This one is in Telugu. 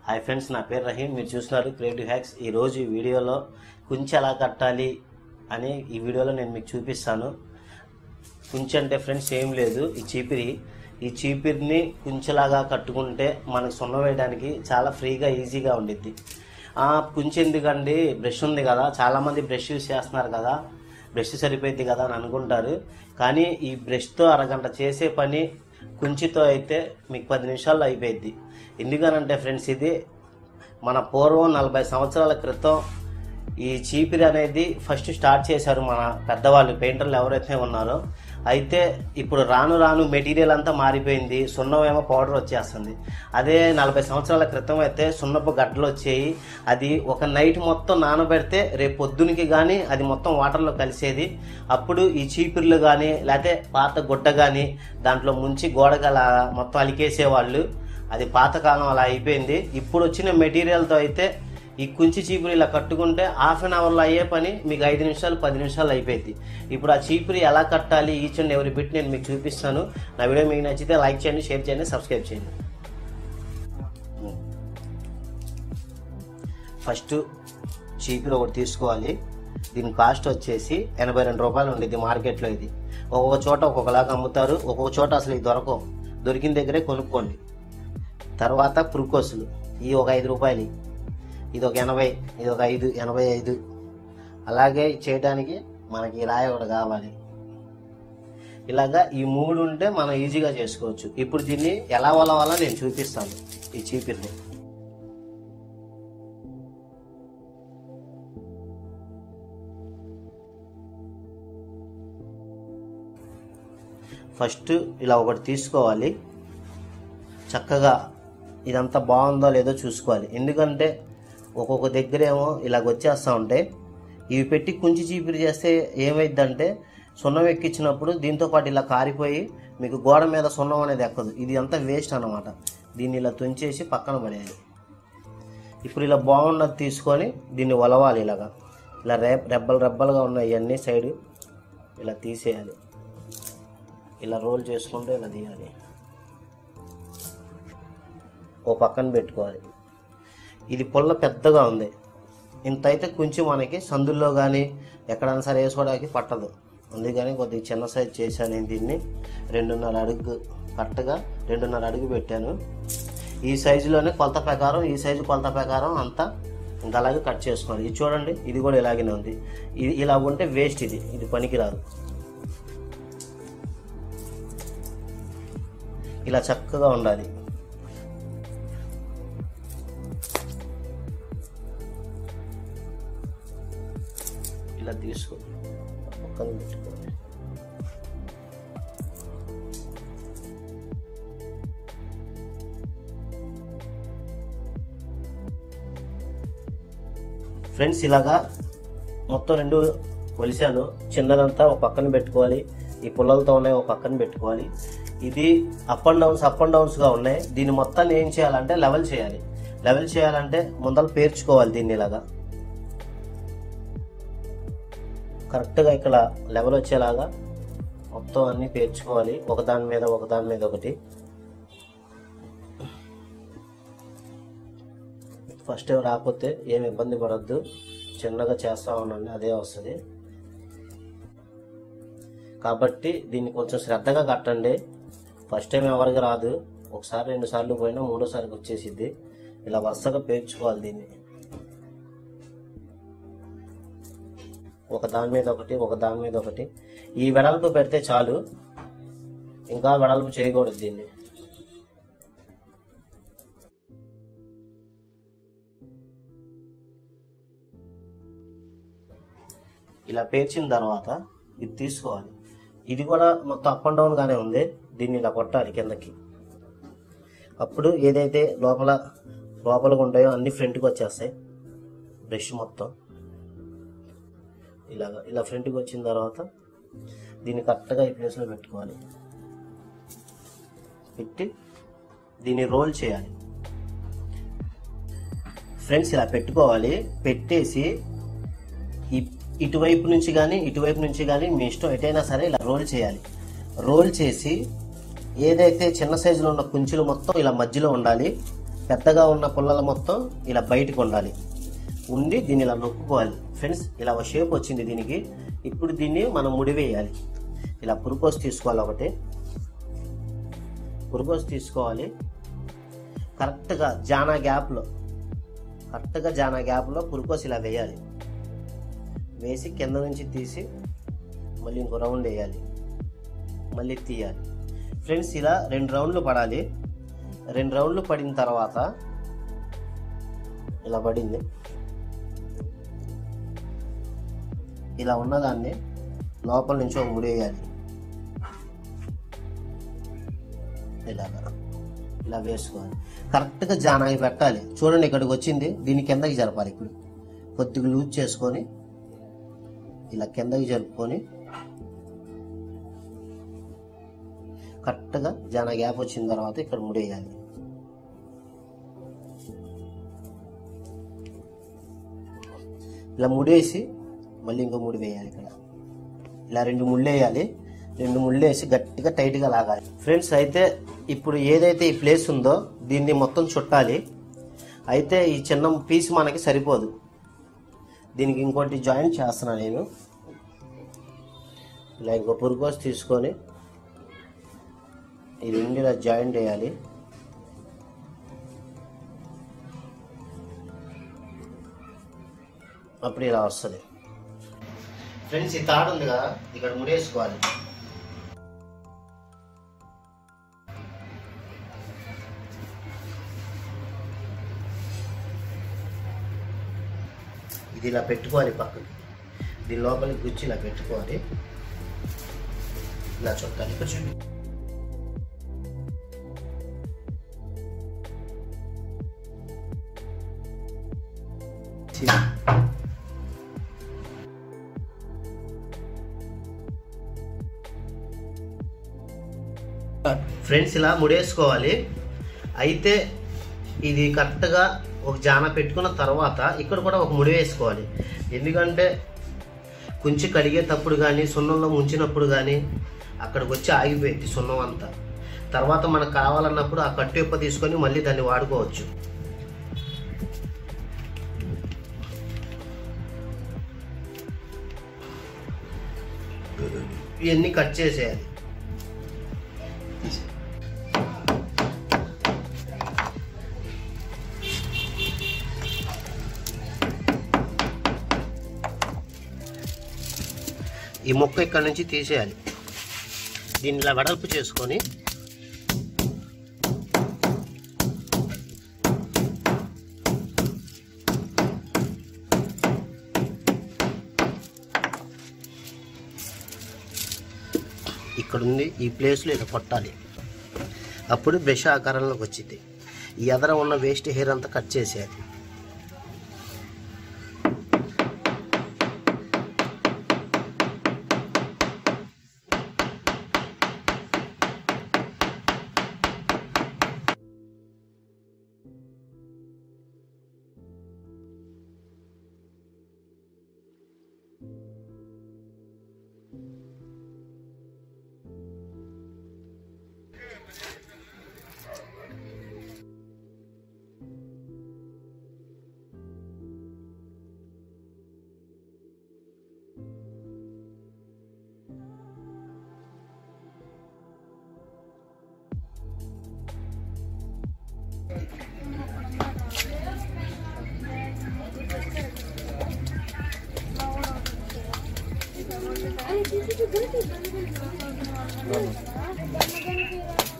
హాయ్ ఫ్రెండ్స్ నా పేరు రహీం మీరు చూస్తున్నారు క్రియేటివ్ హ్యాక్స్ ఈ రోజు ఈ వీడియోలో కుంచె ఎలా కట్టాలి అని ఈ వీడియోలో నేను మీకు చూపిస్తాను కుంచె అంటే ఫ్రెండ్స్ ఏం లేదు ఈ చీపిరి ఈ చీపిరిని కుంచెలాగా కట్టుకుంటే మనకు సున్న వేయడానికి చాలా ఫ్రీగా ఈజీగా ఉండిద్ది ఆ, కుంచె ఎందుకండి బ్రష్ ఉంది కదా చాలామంది బ్రష్ యూస్ చేస్తున్నారు కదా బ్రష్ సరిపోయింది కదా అని అనుకుంటారు కానీ ఈ బ్రష్తో అరగంట చేసే పని కుంచితో అయితే మీకు పది నిమిషాల్లో అయిపోయింది ఎందుకనంటే ఫ్రెండ్స్ ఇది మన పూర్వం నలభై సంవత్సరాల క్రితం ఈ చీపిరి అనేది ఫస్ట్ స్టార్ట్ చేశారు మన పెద్దవాళ్ళు పెయింటర్లు ఎవరైతే ఉన్నారో అయితే ఇప్పుడు రాను రాను మెటీరియల్ అంతా మారిపోయింది సున్నమేమో పౌడర్ వచ్చేస్తుంది అదే నలభై సంవత్సరాల క్రితం అయితే సున్నపు గడ్డలు వచ్చేవి అది ఒక నైట్ మొత్తం నానబెడితే రేపు పొద్దునికి కానీ అది మొత్తం వాటర్లో కలిసేది అప్పుడు ఈ చీపిర్లు కానీ లేకపోతే పాత గుడ్డ కానీ దాంట్లో ముంచి గోడగల మొత్తం అలికేసేవాళ్ళు అది పాతకాలం అలా అయిపోయింది ఇప్పుడు వచ్చిన మెటీరియల్తో అయితే ఈ కుంచి చీపురు ఇలా కట్టుకుంటే హాఫ్ అన్ అవర్లో అయ్యే పని మీకు ఐదు నిమిషాలు పది నిమిషాలు అయిపోయింది ఇప్పుడు ఆ చీపురు ఎలా కట్టాలి ఈచ్ అండ్ ఎవరి బిట్ నేను మీకు చూపిస్తాను నా వీడియో మీకు నచ్చితే లైక్ చేయండి షేర్ చేయండి సబ్స్క్రైబ్ చేయండి ఫస్ట్ చీపురు ఒకటి తీసుకోవాలి దీని కాస్ట్ వచ్చేసి ఎనభై రెండు రూపాయలు ఉండిద్ది మార్కెట్లో ఇది ఒక్కొక్క చోట ఒక్కొక్కలాగా అమ్ముతారు ఒక్కొక్క చోట అసలు ఇది దొరకవు దొరికిన దగ్గరే కొనుక్కోండి తర్వాత పురుకోసులు ఈ ఒక ఐదు రూపాయలు ఇది ఒక ఎనభై ఇది ఒక ఐదు ఎనభై ఐదు అలాగే చేయడానికి మనకి ఈ రాయి ఒకటి కావాలి ఇలాగా ఈ మూడు ఉంటే మనం ఈజీగా చేసుకోవచ్చు ఇప్పుడు దీన్ని ఎలా వలవాలో నేను చూపిస్తాను ఈ చీపిర్ని ఫస్ట్ ఇలా ఒకటి తీసుకోవాలి చక్కగా ఇదంతా బాగుందో లేదో చూసుకోవాలి ఎందుకంటే ఒక్కొక్క దగ్గర ఏమో ఇలాగ వచ్చేస్తూ ఉంటాయి ఇవి పెట్టి కుంచి చీపిరి చేస్తే ఏమైందంటే సున్నం ఎక్కించినప్పుడు దీంతో పాటు ఇలా కారిపోయి మీకు గోడ మీద సున్నం అనేది ఎక్కదు ఇది అంతా వేస్ట్ అన్నమాట దీన్ని ఇలా తుంచేసి పక్కన పడేయాలి ఇప్పుడు ఇలా బాగున్నది తీసుకొని దీన్ని వలవాలి ఇలాగా ఇలా రే రెబ్బలు రెబ్బలుగా ఉన్నాయి ఇవన్నీ సైడ్ ఇలా తీసేయాలి ఇలా రోల్ చేసుకుంటూ ఇలా తీయాలి ఓ పక్కన పెట్టుకోవాలి ఇది పుల్ల పెద్దగా ఉంది ఇంత అయితే కొంచెం మనకి సందుల్లో కానీ ఎక్కడైనా సరే వేసుకోవడానికి పట్టదు అందుకని కొద్దిగా చిన్న సైజ్ చేశాను నేను దీన్ని రెండున్నర అడుగు కరెక్ట్గా రెండున్నర అడుగు పెట్టాను ఈ సైజులోనే కొలత ప్రకారం ఈ సైజు కొలత ప్రకారం అంతా ఇంకా అలాగే కట్ చేసుకోవాలి ఇది చూడండి ఇది కూడా ఇలాగనే ఉంది ఇది ఇలా ఉంటే వేస్ట్ ఇది ఇది పనికిరాదు ఇలా చక్కగా ఉండాలి ఇలా తీసుకో పక్కన పెట్టుకోవాలి ఫ్రెండ్స్ ఇలాగా మొత్తం రెండు కొలిసాను చిన్నదంతా ఒక పక్కన పెట్టుకోవాలి ఈ పుల్లలతో ఉన్నాయి ఒక పక్కన పెట్టుకోవాలి ఇది up and downs up and డౌన్స్గా ఉన్నాయి దీన్ని మొత్తాన్ని ఏం చేయాలంటే లెవెల్ చేయాలి లెవెల్ చేయాలంటే ముందర పేర్చుకోవాలి దీన్ని ఇలాగా కరెక్ట్గా ఇక్కడ లెవెల్ వచ్చేలాగా మొత్తం అన్ని పేర్చుకోవాలి ఒకదాని మీద ఒకదాని మీద ఒకటి ఫస్ట్ రాకపోతే ఏం ఇబ్బంది పడద్దు చిన్నగా చేస్తూ ఉండండి అదే వస్తుంది కాబట్టి దీన్ని కొంచెం శ్రద్ధగా కట్టండి ఫస్ట్ టైం ఎవరికి రాదు ఒకసారి రెండు సార్లు పోయినా మూడోసారికి వచ్చేసిద్ది ఇలా వరుసగా పేర్చుకోవాలి దీన్ని ఒక దాని మీద ఒకటి ఒక దాని మీద ఒకటి ఈ వెడల్పు పెడితే చాలు ఇంకా వెడల్పు చేయకూడదు దీన్ని ఇలా పేర్చిన తర్వాత ఇది తీసుకోవాలి ఇది కూడా మొత్తం అప్ అండ్ డౌన్ గానే ఉంది దీన్ని ఇలా కొట్టాలి కిందకి అప్పుడు ఏదైతే లోపల లోపలగా ఉంటాయో అన్ని ఫ్రంట్కి వచ్చేస్తాయి బ్రష్ మొత్తం ఇలాగ ఇలా ఫ్రంట్కి వచ్చిన తర్వాత దీన్ని కరెక్ట్గా ఈ ప్లేస్లో పెట్టుకోవాలి పెట్టి దీన్ని రోల్ చేయాలి ఫ్రెండ్స్ ఇలా పెట్టుకోవాలి పెట్టేసి ఈ ఇటువైపు నుంచి కానీ ఇటువైపు నుంచి కానీ మీ ఇష్టం ఎటైనా సరే ఇలా రోల్ చేయాలి రోల్ చేసి ఏదైతే చిన్న సైజులో ఉన్న కుంచులు మొత్తం ఇలా మధ్యలో ఉండాలి పెద్దగా ఉన్న పుల్లలు మొత్తం ఇలా బయటకు ఉండాలి ఉండి దీన్ని ఇలా నొక్కుకోవాలి ఫ్రెండ్స్ ఇలా ఒక షేప్ వచ్చింది దీనికి ఇప్పుడు దీన్ని మనం ముడివేయాలి ఇలా పురుకోసి తీసుకోవాలి ఒకటి పురుకోసి తీసుకోవాలి కరెక్ట్గా జానా గ్యాప్లో కరెక్ట్గా జానా గ్యాప్లో పురుకోసి ఇలా వేయాలి వేసి కింద నుంచి తీసి మళ్ళీ ఇంకో రౌండ్ వేయాలి మళ్ళీ తీయాలి ఫ్రెండ్స్ ఇలా రెండు రౌండ్లు పడాలి రెండు రౌండ్లు పడిన తర్వాత ఇలా పడింది ఇలా ఉన్నదాన్ని లోపల నుంచి ఒక ముడేయాలి ఇలాగా ఇలా వేసుకోవాలి కరెక్ట్గా జానాయి పెట్టాలి చూడండి ఇక్కడికి వచ్చింది దీని కిందకి జరపాలి ఇప్పుడు కొద్దిగా లూజ్ చేసుకొని ఇలా కిందకి జరుపుకొని కరెక్ట్గా జాన గ్యాప్ వచ్చిన తర్వాత ఇక్కడ ముడేయాలి ఇలా ముడేసి మళ్ళీ ఇంకో ముడి వేయాలి ఇక్కడ ఇలా రెండు ముళ్ళు వేయాలి రెండు ముళ్ళు వేసి గట్టిగా టైట్గా లాగాలి ఫ్రెండ్స్ అయితే ఇప్పుడు ఏదైతే ఈ ప్లేస్ ఉందో దీన్ని మొత్తం చుట్టాలి అయితే ఈ చిన్న పీస్ మనకి సరిపోదు దీనికి ఇంకోటి జాయింట్ చేస్తున్నా నేను ఇలా ఇంకో పురుకోసి తీసుకొని ఈ రెండు ఇలా జాయింట్ వేయాలి అప్పుడు ఇలా వస్తుంది ఫ్రెండ్స్ ఈ తాడు ఉంది కదా ఇక్కడ ముడేసుకోవాలి ఇది ఇలా పెట్టుకోవాలి పక్కకి దీని లోపలికి గుచ్చి ఇలా పెట్టుకోవాలి ఇలా చుట్టాలి ఇక్కడ చూపి ఫ్రెండ్స్ ఇలా ముడేసుకోవాలి అయితే ఇది కరెక్ట్గా ఒక జాన పెట్టుకున్న తర్వాత ఇక్కడ కూడా ఒక ముడి వేసుకోవాలి ఎందుకంటే కుంచి కడిగేటప్పుడు కానీ సున్నంలో ముంచినప్పుడు కానీ అక్కడికి వచ్చి ఆగిపోయింది సున్నం అంతా తర్వాత మనకు కావాలన్నప్పుడు ఆ కట్టు ఇప్ప తీసుకొని మళ్ళీ దాన్ని వాడుకోవచ్చు ఇవన్నీ కట్ చేసేయాలి ఈ మొక్క ఇక్కడ నుంచి తీసేయాలి దీన్ని ఇలా వెడల్పు చేసుకొని ఇక్కడ ఉంది ఈ ప్లేస్లో ఇలా కొట్టాలి అప్పుడు బ్రష్ ఆకారంలోకి వచ్చింది ఈ ఎదర ఉన్న వేస్ట్ హెయిర్ అంతా కట్ చేసేయాలి అరే తీసి గణపతి